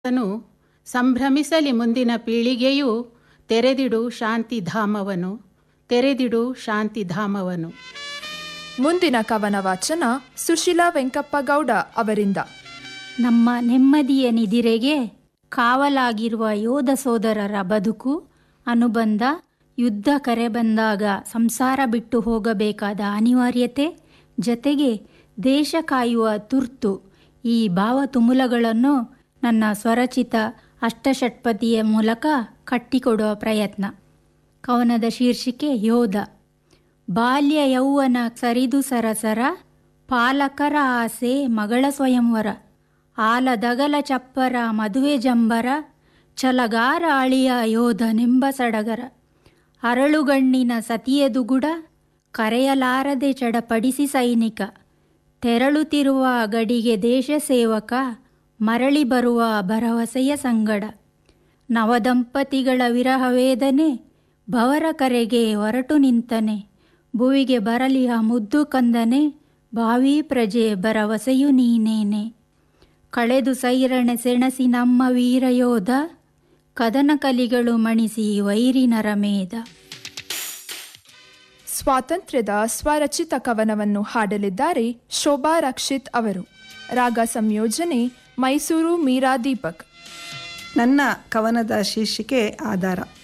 ನು ಸಂಭ್ರಮಿಸಲಿ ಮುಂದಿನ ಪೀಳಿಗೆಯು ತೆರೆದಿಡು ಶಾಂತಿಧಾಮವನು ತೆರೆದಿಡು ಶಾಂತಿಧಾಮವನು ಮುಂದಿನ ಕವನ ವಾಚನ ಸುಶೀಲಾ ವೆಂಕಪ್ಪಗೌಡ ಅವರಿಂದ ನಮ್ಮ ನೆಮ್ಮದಿಯ ನಿದಿರೆಗೆ ಕಾವಲಾಗಿರುವ ಯೋಧ ಸೋದರರ ಬದುಕು ಅನುಬಂಧ ಯುದ್ಧ ಕರೆ ಬಂದಾಗ ಸಂಸಾರ ಬಿಟ್ಟು ಹೋಗಬೇಕಾದ ಅನಿವಾರ್ಯತೆ ಜತೆಗೆ ದೇಶ ಕಾಯುವ ತುರ್ತು ಈ ಭಾವತುಮುಲಗಳನ್ನು ನನ್ನ ಸ್ವರಚಿತ ಅಷ್ಟಷಟ್ಪದಿಯ ಮೂಲಕ ಕಟ್ಟಿಕೊಡುವ ಪ್ರಯತ್ನ ಕವನದ ಶೀರ್ಷಿಕೆ ಯೋಧ ಬಾಲ್ಯ ಯೌವನ ಸರಿದು ಸರಸರ ಪಾಲಕರ ಆಸೆ ಮಗಳ ಸ್ವಯಂವರ ಆಲದಗಲ ಚಪ್ಪರ ಮದುವೆ ಜಂಬರ ಛಲಗಾರ ಅಳಿಯ ಯೋಧನೆಂಬ ಸಡಗರ ಅರಳುಗಣ್ಣಿನ ಸತಿಯದುಗುಡ ಕರೆಯಲಾರದೆ ಚಡಪಡಿಸಿ ಸೈನಿಕ ತೆರಳುತ್ತಿರುವ ಗಡಿಗೆ ದೇಶ ಸೇವಕ ಮರಳಿ ಬರುವ ಭರವಸೆಯ ಸಂಗಡ ನವದಂಪತಿಗಳ ವಿರಹ ವೇದನೆ ಭವರ ಕರೆಗೆ ಹೊರಟು ನಿಂತನೆ ಭುವಿಗೆ ಬರಲಿ ಆ ಮುದ್ದು ಕಂದನೆ ಭಾವಿ ಪ್ರಜೆ ಭರವಸೆಯು ನೀನೇನೆ ಕಳೆದು ಸೈರಣೆ ಸೆಣಸಿ ನಮ್ಮ ವೀರಯೋಧ ಕದನ ಕಲಿಗಳು ಮಣಿಸಿ ವೈರಿ ನರಮೇಧ ಸ್ವಾತಂತ್ರ್ಯದ ಸ್ವರಚಿತ ಕವನವನ್ನು ಹಾಡಲಿದ್ದಾರೆ ಶೋಭಾ ರಕ್ಷಿತ್ ಅವರು ರಾಗ ಸಂಯೋಜನೆ ಮೈಸೂರು ಮೀರಾ ದೀಪಕ್ ನನ್ನ ಕವನದ ಶೀರ್ಷಿಕೆ ಆಧಾರ